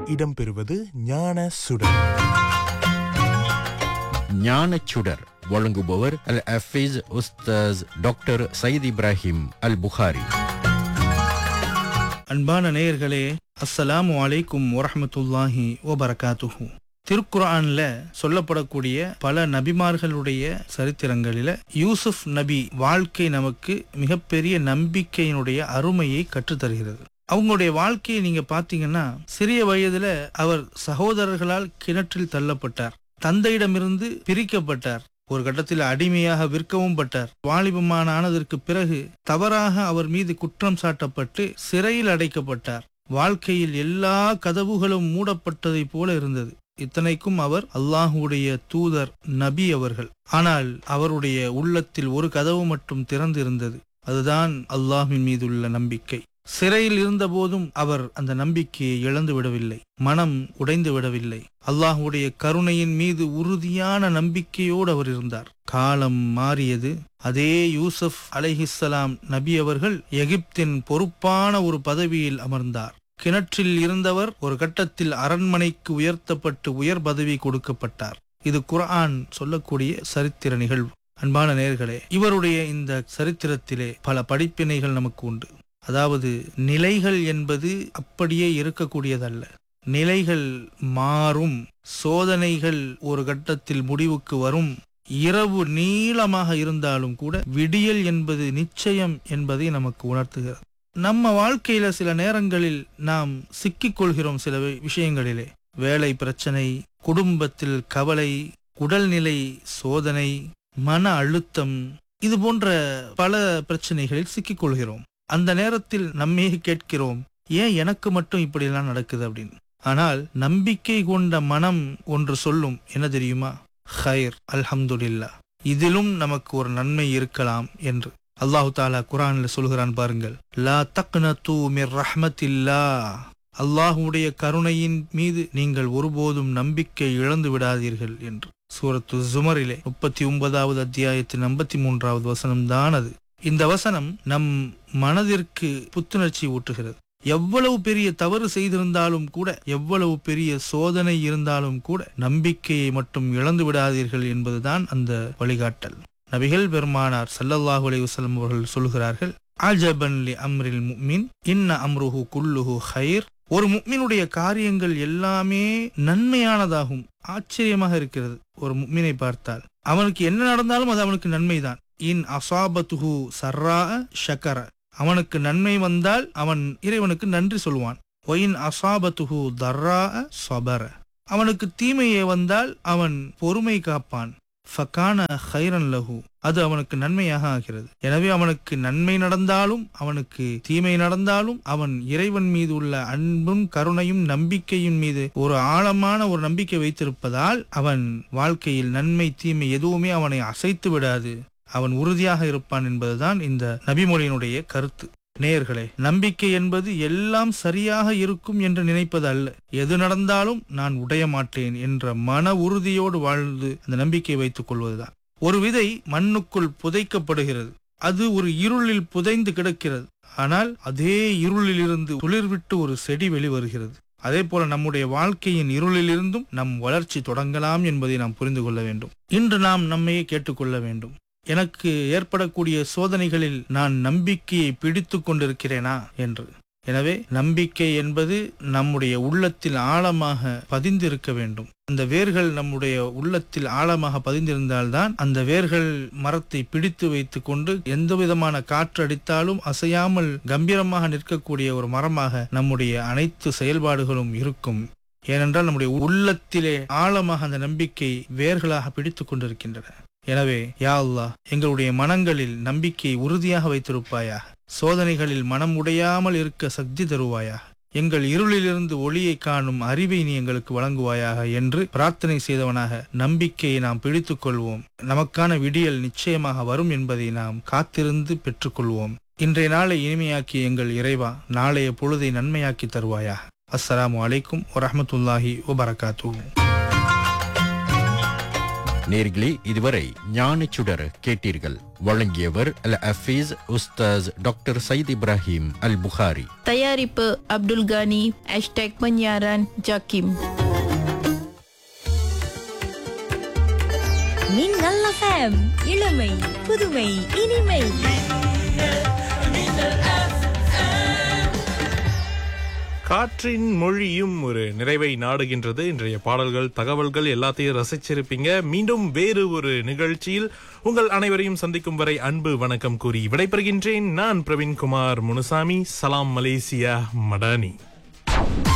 இடம்பெறுவது ஞான சுடர் ஞானச்சுடர் வழங்குபவர் அல் அஃபீஸ் உஸ்தாஸ் டாக்டர் சயீத் இப்ராஹிம் அல் புகாரி அன்பான நேயர்களே அஸ்ஸலாமு அலைக்கும் வரஹ்மத்துல்லாஹி வபரகாத்துஹு திருக்குர்ஆன்ல சொல்லப்படக்கூடிய பல நபிமார்களுடைய சரித்திரங்களில யூசுப் நபி வாழ்க்கை நமக்கு மிகப்பெரிய நம்பிக்கையினுடைய அருமையை கற்றுத்தருகிறது அவங்களுடைய வாழ்க்கையை நீங்க பாத்தீங்கன்னா சிறிய வயதுல அவர் சகோதரர்களால் கிணற்றில் தள்ளப்பட்டார் தந்தையிடமிருந்து பிரிக்கப்பட்டார் ஒரு கட்டத்தில் அடிமையாக விற்கவும் பட்டார் வாலிபமான ஆனதற்கு பிறகு தவறாக அவர் மீது குற்றம் சாட்டப்பட்டு சிறையில் அடைக்கப்பட்டார் வாழ்க்கையில் எல்லா கதவுகளும் மூடப்பட்டதைப் போல இருந்தது இத்தனைக்கும் அவர் அல்லாஹுடைய தூதர் நபி அவர்கள் ஆனால் அவருடைய உள்ளத்தில் ஒரு கதவு மட்டும் திறந்திருந்தது அதுதான் அல்லாஹின் மீதுள்ள நம்பிக்கை சிறையில் இருந்தபோதும் அவர் அந்த நம்பிக்கையை இழந்து விடவில்லை மனம் உடைந்து விடவில்லை அல்லாஹுடைய கருணையின் மீது உறுதியான நம்பிக்கையோடு அவர் இருந்தார் காலம் மாறியது அதே யூசுப் அலைஹிஸ்ஸலாம் நபி அவர்கள் எகிப்தின் பொறுப்பான ஒரு பதவியில் அமர்ந்தார் கிணற்றில் இருந்தவர் ஒரு கட்டத்தில் அரண்மனைக்கு உயர்த்தப்பட்டு உயர் பதவி கொடுக்கப்பட்டார் இது குர்ஆன் சொல்லக்கூடிய சரித்திர நிகழ்வு அன்பான நேர்களே இவருடைய இந்த சரித்திரத்திலே பல படிப்பினைகள் நமக்கு உண்டு அதாவது நிலைகள் என்பது அப்படியே இருக்கக்கூடியதல்ல நிலைகள் மாறும் சோதனைகள் ஒரு கட்டத்தில் முடிவுக்கு வரும் இரவு நீளமாக இருந்தாலும் கூட விடியல் என்பது நிச்சயம் என்பதை நமக்கு உணர்த்துகிறது நம்ம வாழ்க்கையில சில நேரங்களில் நாம் சிக்கிக் கொள்கிறோம் சில வி- விஷயங்களிலே வேலை பிரச்சனை குடும்பத்தில் கவலை உடல்நிலை சோதனை மன அழுத்தம் இது போன்ற பல பிரச்சனைகளில் சிக்கிக் கொள்கிறோம் அந்த நேரத்தில் நம்மையே கேட்கிறோம் ஏன் எனக்கு மட்டும் இப்படியெல்லாம் நடக்குது அப்படின்னு ஆனால் நம்பிக்கை கொண்ட மனம் ஒன்று சொல்லும் என்ன தெரியுமா ஹைர் அல்ஹம்துலில்லா இதிலும் நமக்கு ஒரு நன்மை இருக்கலாம் என்று அல்லாஹு தாலா குரான்ல சொல்கிறான் பாருங்கள் லா தக்னது மிர் ரஹ்மத்தில்லா அல்லாஹுடைய கருணையின் மீது நீங்கள் ஒருபோதும் நம்பிக்கை இழந்து விடாதீர்கள் என்று சூரத்து ஜுமரிலே முப்பத்தி ஒன்பதாவது அத்தியாயத்தின் ஐம்பத்தி மூன்றாவது வசனம் தான் அது இந்த வசனம் நம் மனதிற்கு புத்துணர்ச்சி ஊட்டுகிறது எவ்வளவு பெரிய தவறு செய்திருந்தாலும் கூட எவ்வளவு பெரிய சோதனை இருந்தாலும் கூட நம்பிக்கையை மட்டும் இழந்து விடாதீர்கள் என்பதுதான் அந்த வழிகாட்டல் நபிகள் பெருமானார் ஸல்லல்லாஹு அலைஹி வஸல்லம் அவர்கள் சொல்கிறார்கள் அஜபன் லி அம்ரில் முஃமின் இன்ன அம்ருஹு குல்லுஹு ஹைர் ஒரு முக்மினுடைய காரியங்கள் எல்லாமே நன்மையானதாகும் ஆச்சரியமாக இருக்கிறது ஒரு முக்மினை பார்த்தால் அவனுக்கு என்ன நடந்தாலும் அது அவனுக்கு நன்மைதான் இன் அசாபத்துஹு சர்ரா ஷக்கர அவனுக்கு நன்மை வந்தால் அவன் இறைவனுக்கு நன்றி சொல்வான் ஒயின் அசாபத்துஹு தர்ரா சபர அவனுக்கு தீமையே வந்தால் அவன் பொறுமை காப்பான் ஃபகான ஹைரன் லஹு அது அவனுக்கு நன்மையாக ஆகிறது எனவே அவனுக்கு நன்மை நடந்தாலும் அவனுக்கு தீமை நடந்தாலும் அவன் இறைவன் மீது உள்ள அன்பும் கருணையும் நம்பிக்கையின் மீது ஒரு ஆழமான ஒரு நம்பிக்கை வைத்திருப்பதால் அவன் வாழ்க்கையில் நன்மை தீமை எதுவுமே அவனை அசைத்து விடாது அவன் உறுதியாக இருப்பான் என்பதுதான் இந்த நபிமொழியினுடைய கருத்து நேயர்களே நம்பிக்கை என்பது எல்லாம் சரியாக இருக்கும் என்று நினைப்பது அல்ல எது நடந்தாலும் நான் உடைய மாட்டேன் என்ற மன உறுதியோடு வாழ்ந்து அந்த நம்பிக்கை வைத்துக் கொள்வதுதான் ஒரு விதை மண்ணுக்குள் புதைக்கப்படுகிறது அது ஒரு இருளில் புதைந்து கிடக்கிறது ஆனால் அதே இருளிலிருந்து துளிர்விட்டு ஒரு செடி வெளிவருகிறது அதே போல நம்முடைய வாழ்க்கையின் இருளிலிருந்தும் நம் வளர்ச்சி தொடங்கலாம் என்பதை நாம் புரிந்து கொள்ள வேண்டும் இன்று நாம் நம்மையே கேட்டுக்கொள்ள வேண்டும் எனக்கு ஏற்படக்கூடிய சோதனைகளில் நான் நம்பிக்கையை பிடித்து கொண்டிருக்கிறேனா என்று எனவே நம்பிக்கை என்பது நம்முடைய உள்ளத்தில் ஆழமாக பதிந்திருக்க வேண்டும் அந்த வேர்கள் நம்முடைய உள்ளத்தில் ஆழமாக பதிந்திருந்தால்தான் அந்த வேர்கள் மரத்தை பிடித்து வைத்துக் கொண்டு எந்த விதமான காற்று அடித்தாலும் அசையாமல் கம்பீரமாக நிற்கக்கூடிய ஒரு மரமாக நம்முடைய அனைத்து செயல்பாடுகளும் இருக்கும் ஏனென்றால் நம்முடைய உள்ளத்திலே ஆழமாக அந்த நம்பிக்கை வேர்களாக பிடித்துக் கொண்டிருக்கின்றன எனவே யா அல்லாஹ் எங்களுடைய மனங்களில் நம்பிக்கையை உறுதியாக வைத்திருப்பாயாக சோதனைகளில் மனம் உடையாமல் இருக்க சக்தி தருவாயாக எங்கள் இருளிலிருந்து ஒளியை காணும் அறிவை நீ எங்களுக்கு வழங்குவாயாக என்று பிரார்த்தனை செய்தவனாக நம்பிக்கையை நாம் பிடித்துக் கொள்வோம் நமக்கான விடியல் நிச்சயமாக வரும் என்பதை நாம் காத்திருந்து பெற்றுக்கொள்வோம் இன்றைய நாளை இனிமையாக்கி எங்கள் இறைவா நாளைய பொழுதை நன்மையாக்கி தருவாயாக அஸ்ஸலாமு அலைக்கும் வரஹ்மத்துல்லாஹி வபரகாத்துஹு நேர்களே இதுவரை ஞானச்சுடர் கேட்டீர்கள் வழங்கியவர் அல் அஃபீஸ் உஸ்தாஸ் டாக்டர் சயீத் இப்ராஹிம் அல் புகாரி தயாரிப்பு அப்துல் கானி ஹேஷ்டேக் பன்யாரான் ஜாக்கிம் மின்னல் எஃப்எம் இளமை புதுமை இனிமை காற்றின் மொழியும் ஒரு நிறைவை நாடுகின்றது இன்றைய பாடல்கள் தகவல்கள் எல்லாத்தையும் ரசிச்சிருப்பீங்க மீண்டும் வேறு ஒரு நிகழ்ச்சியில் உங்கள் அனைவரையும் சந்திக்கும் வரை அன்பு வணக்கம் கூறி விடைபெறுகின்றேன் நான் பிரவீன்குமார் முனுசாமி சலாம் மலேசியா மடானி